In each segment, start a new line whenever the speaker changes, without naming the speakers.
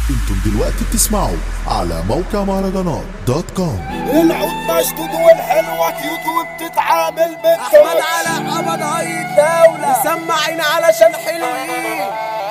انتم دلوقتي بتسمعوا على موقع مهرجانات دوت كوم
العود مشدود والحلوة كيوت وبتتعامل
احمد
بالدوش
على قبض هاي الدولة مسمعين علشان حلوين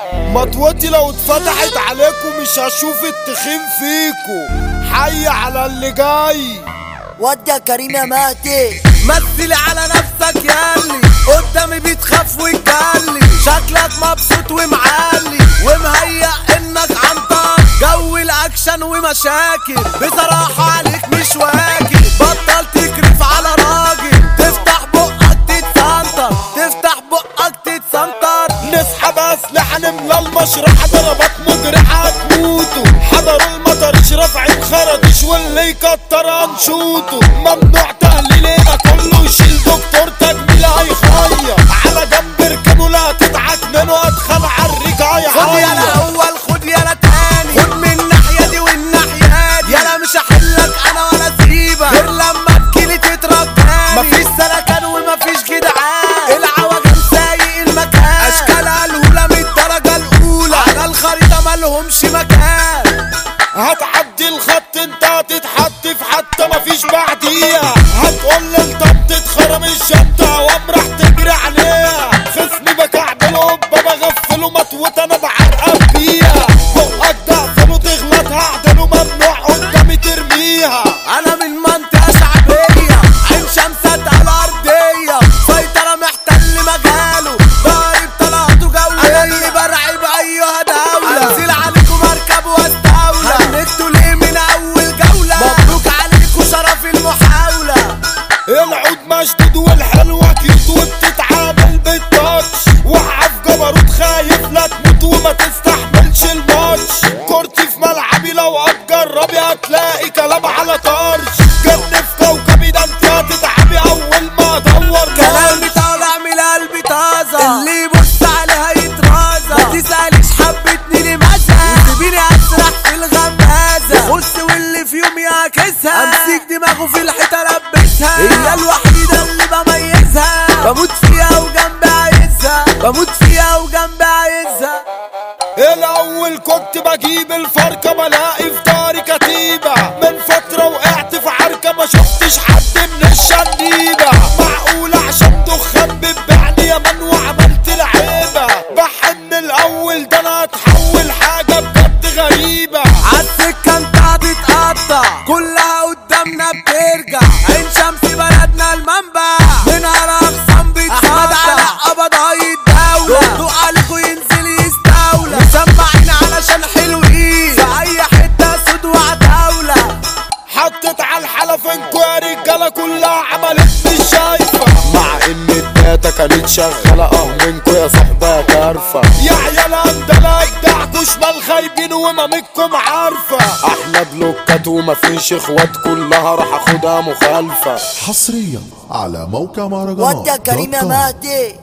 مطوتي لو اتفتحت عليكم مش هشوف التخين فيكو حي على اللي جاي
ودي يا كريم يا مهدي
مثل على نفسك يالي قدامي بتخاف وتجلي شكلك مبسوط ومعلي ومهيأ انك عنطر جو الاكشن ومشاكل بصراحة عليك مش واكل بطل تكرف على راجل تفتح بقك تتسنطر تفتح بقك تتسنطر
نسحب اسلحة نملى المشرحة ضربات مجرحة تموتوا حضروا المطر اشرف عين خرطش واللي يكتر انشوطه ممنوع تهليل ده كله يشيل دكتور تجميل هيخير على جنب اركنوا لا تدعك منه ادخل عالريك
خد يالا
هيعيط
اول خد يالا تاني خد من الناحية دي والناحية دي يالا مش هحلك انا ولا سيبك غير لما تجيلي تتركاني مفيش سلكان ومفيش جدعان العوجم سايق المكان اشكالها الهولة من الدرجة الاولى على الخريطة مالهمش مكان
هتعدي الخط انت هتتحط في حتى مفيش بعديها هتقول لي انت بتتخرم الشطة وامرح تجري عليها خصمي بكعبله بغفله مطوط انا بعرقب بيها بقك تقفله تغلط هعدله ممنوع قدامي ترميها
انا من منطقة شعبية عين شمسة الارضية سيطرة محتل مجاله ضارب طلعته جوي انا اللي برعب ايها دولة انزل عليكم اركب واستولى هنكتوا ليه من اول جولة مبروك عليكم شرف المحاولة
العود مشدود والحلوة كيوت وبتتعامل بالتاتش وقع في جبروت خايف لا تموت وما تستحملش الماتش كورتي في ملعبي لو هتجربي هتلاقي كلام على طرش جن في كوكبي ده انت هتتعبي اول ما ادور
كلامي طالع من قلبي طازة اللي يبص عليها يترازى ما تسأليش حبتني لماذا وسيبيني اسرح في الغمازة بص واللي في يوم يعكسها امسك دماغه في الحيطة لبسها هي الوحيدة اللي بميزها بموت فيها وجنبي عايزها بموت فيها وجنبي عايزها
الاول كنت بجيب الفركة بلاقي في داري كتيبة من فترة وقعت في عركة ما شفتش حد من الشنيبة معقولة عشان دخان بتبيعني يا من وعملت العيبة بحن الاول ده انا هتحول حاجة بجد غريبة
عالسكة انت هتتقطع كلها قدامنا بترجع عين شمس بلدنا المنبع منها اقسام بيتصدع احمد على قبض هاي الدولة دقدق عليكوا ينزل يستولى مسمعين علشان حلوين في اي حتة سود وعتاولة
حطت على الحلفينكو يا رجالة كلها عملت مش شايفة مع ان الداتا كانت شغالة اه منكو يا صحبة يا كارفة يا عيال اندلا ابدعكوا شمال خايبين ومامتكم عارفة احلى بلوكات ومفيش اخوات كلها راح اخدها مخالفة
حصريا على موقع مهرجانات
ودي يا كريم يا
دوت كوم.
مهدي